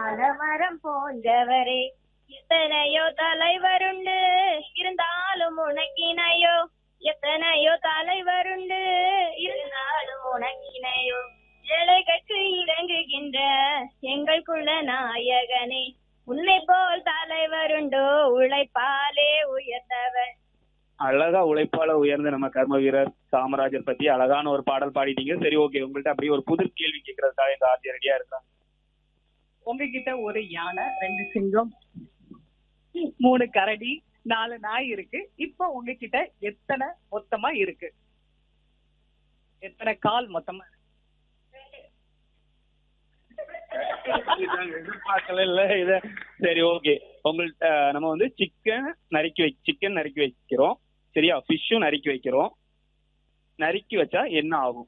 ஆலமரம் போன்றவரே எத்தனையோ தலைவருண்டு இருந்தாலும் உனக்கினையோ எத்தனையோ தலைவருண்டு இருந்தாலும் உனக்கினையோ ஏழைகளுக்கு இறங்குகின்ற எங்கள் குல நாயகனே உன்னை போல் தலைவருண்டோ உழைப்பாலே உயர்ந்தவன் அழகா உழைப்பால உயர்ந்த நம்ம கர்ம வீரர் காமராஜர் பத்தி அழகான ஒரு பாடல் பாடிட்டீங்க சரி ஓகே உங்கள்ட்ட அப்படியே ஒரு புது கேள்வி கேட்கறதுக்காக இந்த ஆர்ஜி ரெடியா இருக்காங்க உங்ககிட்ட ஒரு யானை ரெண்டு சிங்கம் மூணு கரடி நாலு நாய் இருக்கு இப்போ உங்ககிட்ட எத்தனை மொத்தமா இருக்கு எத்தனை கால் மொத்தமா இருக்கு? எதிர்பார்க்கல இல்ல இத சரி ஓகே உங்கள்ட்ட நம்ம வந்து சிக்கன் நறுக்கி வை சிக்கன் நறுக்கி வைக்கிறோம் சரியா ஃபிஷ்ஷும் நறுக்கி வைக்கிறோம் நறுக்கி வச்சா என்ன ஆகும்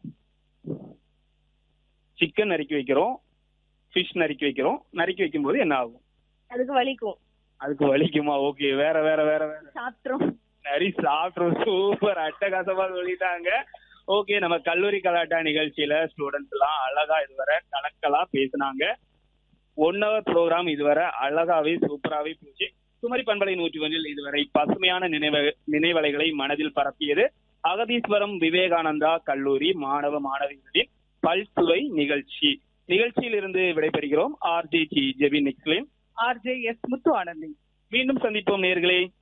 சிக்கன் நறுக்கி வைக்கிறோம் ஃபிஷ் நறுக்கி வைக்கிறோம் நறுக்கி வைக்கும்போது என்ன ஆகும் அதுக்கு வலிக்கும் அதுக்கு வலிக்குமா ஓகே வேற வேற வேற வேற சாப்பிட்றோம் நரி சாப்பிட்றோம் சூப்பர் அட்டகாசமா சொல்லிட்டாங்க ஓகே நம்ம கல்லூரி கலாட்டா நிகழ்ச்சியில ஸ்டூடெண்ட்ஸ் எல்லாம் அழகா இதுவரை கலக்கலா பேசுனாங்க ஒன் ஹவர் ப்ரோக்ராம் இதுவரை அழகாவே சூப்பராவே போச்சு குமரி பண்பலை நூற்றி ஒன்றில் இதுவரை பசுமையான நினைவு நினைவலைகளை மனதில் பரப்பியது அகதீஸ்வரம் விவேகானந்தா கல்லூரி மாணவ மாணவிகளின் பல்சுவை நிகழ்ச்சி நிகழ்ச்சியில் இருந்து விடைபெறுகிறோம் ஆர்ஜி ஜி ஜெபி நிக்லின் ஆர்ஜே எஸ் முத்து ஆனந்தி மீண்டும் சந்திப்போம் நேர்களே